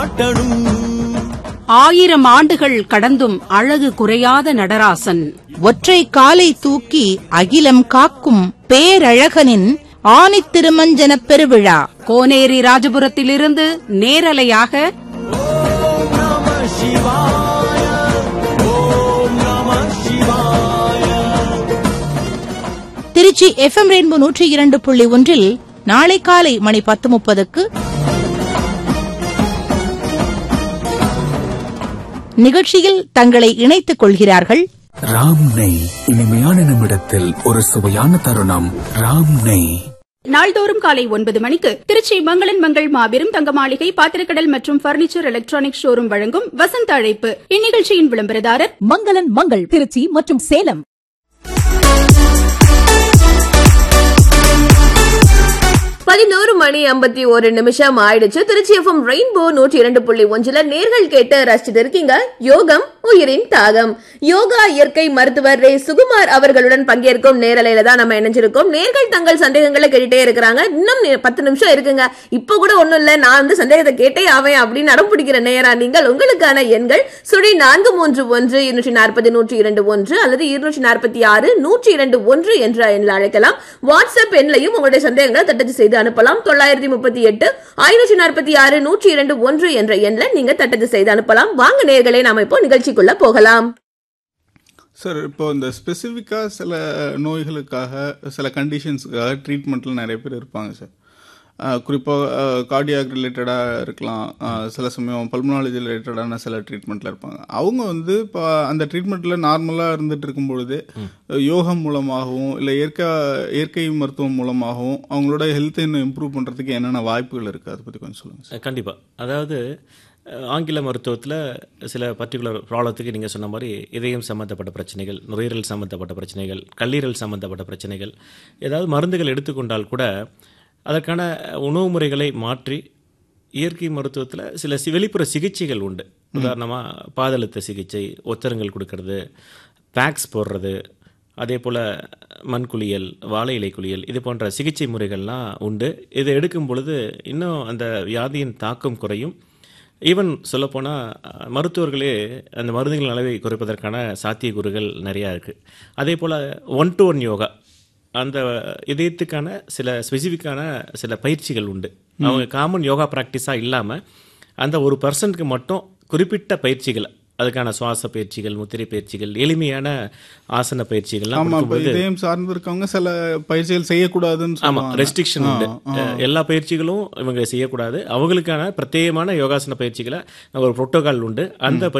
ஆயிரம் ஆண்டுகள் கடந்தும் அழகு குறையாத நடராசன் ஒற்றை காலை தூக்கி அகிலம் காக்கும் பேரழகனின் ஆணித் திருமஞ்சனப் பெருவிழா கோனேரி ராஜபுரத்திலிருந்து நேரலையாக திருச்சி எஃப்எம் ரெயின்போ நூற்றி இரண்டு புள்ளி ஒன்றில் நாளை காலை மணி பத்து முப்பதுக்கு நிகழ்ச்சியில் தங்களை இணைத்துக் கொள்கிறார்கள் ராம் நெய் இனிமையான நிமிடத்தில் ஒரு சுவையான தருணம் ராம் நெய் நாள்தோறும் காலை ஒன்பது மணிக்கு திருச்சி மங்களன் மங்கள் மாபெரும் தங்க மாளிகை பாத்திரக்கடல் மற்றும் பர்னிச்சர் எலக்ட்ரானிக் ஷோரூம் வழங்கும் வசந்த அழைப்பு இந்நிகழ்ச்சியின் விளம்பரதாரர் மங்களன் மங்கள் திருச்சி மற்றும் சேலம் பதினோரு மணி ஐம்பத்தி ஒரு நிமிஷம் ஆயிடுச்சு திருச்சி எஃப்எம் ரெயின்போ நூற்றி இரண்டு புள்ளி ஒன்றுல நேர்கள் கேட்டு ரசிச்சுட்டு இருக்கீங்க யோகம் உயிரின் தாகம் யோகா இயற்கை மருத்துவர் ரே சுகுமார் அவர்களுடன் பங்கேற்கும் நேரலையில தான் நம்ம இணைஞ்சிருக்கோம் நேர்கள் தங்கள் சந்தேகங்களை கேட்டுட்டே இருக்கிறாங்க இன்னும் நே- பத்து நிமிஷம் இருக்குங்க இப்ப கூட ஒண்ணும் இல்ல நான் வந்து சந்தேகத்தை கேட்டே ஆவேன் அப்படின்னு அடம் பிடிக்கிற நேரா நீங்கள் உங்களுக்கான எண்கள் சுழி நான்கு மூன்று ஒன்று இருநூற்றி நாற்பது நூற்றி இரண்டு ஒன்று அல்லது இருநூற்றி நாற்பத்தி ஆறு நூற்றி இரண்டு ஒன்று என்ற எண்ணில் அழைக்கலாம் வாட்ஸ்அப் எண்லையும் உங்களுடைய சந்தேகங்களை தட்டச்சு செய்து அனுப்பலாம் தொள்ளாயிரத்தி முப்பத்தி எட்டு ஐநூற்றி நாற்பத்தி ஆறு நூற்றி இரண்டு ஒன்று என்ற எண்ணில் நீங்க தட்டச்சு செய்து அனுப்பலாம் வாங்க நேர்களே நாம இப்போ நிகழ்ச்சிக்குள்ள போகலாம் சார் இப்போ இந்த ஸ்பெசிஃபிக்காக சில நோய்களுக்காக சில கண்டிஷன்ஸுக்காக ட்ரீட்மெண்ட்டில் நிறைய பேர் இருப்பாங்க சார் குறிப்பாக கார்டியாக் ரிலேட்டடாக இருக்கலாம் அஹ், சில சமயம் பல்மனாலஜி ரிலேட்டடான சில ட்ரீட்மெண்ட்டில் இருப்பாங்க அவங்க வந்து இப்போ அந்த ட்ரீட்மெண்ட்டில் நார்மலாக இருந்துட்டு இருக்கும் பொழுது யோகம் மூலமாகவும் இல்லை இயற்கை இயற்கை மருத்துவம் மூலமாகவும் அவங்களோட ஹெல்த்தை இன்னும் இம்ப்ரூவ் பண்ணுறதுக்கு என்னென்ன வாய்ப்புகள் இருக்குது அதை பற்றி கொஞ்சம் சொல்லுங்கள் சார் கண்டிப்பாக அதாவது அஹ், ஆங்கில மருத்துவத்தில் சில பர்டிகுலர் ப்ராப்ளத்துக்கு நீங்கள் சொன்ன மாதிரி இதயம் சம்மந்தப்பட்ட பிரச்சனைகள் நுரையீரல் சம்மந்தப்பட்ட பிரச்சனைகள் கல்லீரல் சம்மந்தப்பட்ட பிரச்சனைகள் ஏதாவது மருந்துகள் எடுத்துக்கொண்டால் கூட அதற்கான உணவு முறைகளை மாற்றி இயற்கை மருத்துவத்தில் சில சி- வெளிப்புற சிகிச்சைகள் உண்டு உதாரணமாக பாதழுத்த சிகிச்சை ஒத்தரங்கள் கொடுக்கறது பேக்ஸ் போடுறது அதே போல் மண் குளியல் வாழை இலை குளியல் இது போன்ற சிகிச்சை முறைகள்லாம் உண்டு இதை எடுக்கும் பொழுது இன்னும் அந்த வியாதியின் தாக்கம் குறையும் ஈவன் சொல்லப்போனால் அஹ், மருத்துவர்களே அந்த மருந்துகளின் அளவை குறைப்பதற்கான சாத்தியக்கூறுகள் நிறையா இருக்குது அதே போல் ஒன் டு ஒன் யோகா அந்த இதயத்துக்கான சில ஸ்பெசிஃபிக்கான சில பயிற்சிகள் உண்டு அவங்க காமன் யோகா ப்ராக்டிஸாக இல்லாமல் அந்த ஒரு பர்சனுக்கு மட்டும் குறிப்பிட்ட பயிற்சிகள் அதுக்கான சுவாச பயிற்சிகள் முத்திரை பயிற்சிகள் எளிமையான ஆசன பயிற்சிகள்லாம் ஆமாம் இப்போ கொடுக்கும்போது இதயம் சார்ந்து இருக்கவங்க சில பயிற்சிகள் செய்யக்கூடாதுன்னு ஆமா சொல்லுவாங்க ரெஸ்ட்ரிக்ஷன் உண்டு ஆ, ஆ. அஹ், எல்லா பயிற்சிகளும் இவங்க செய்யக்கூடாது அவங்களுக்கான பிரத்யேகமான யோகாசன பயிற்சிகளை ஒரு புரோட்டோகால் உண்டு அந்த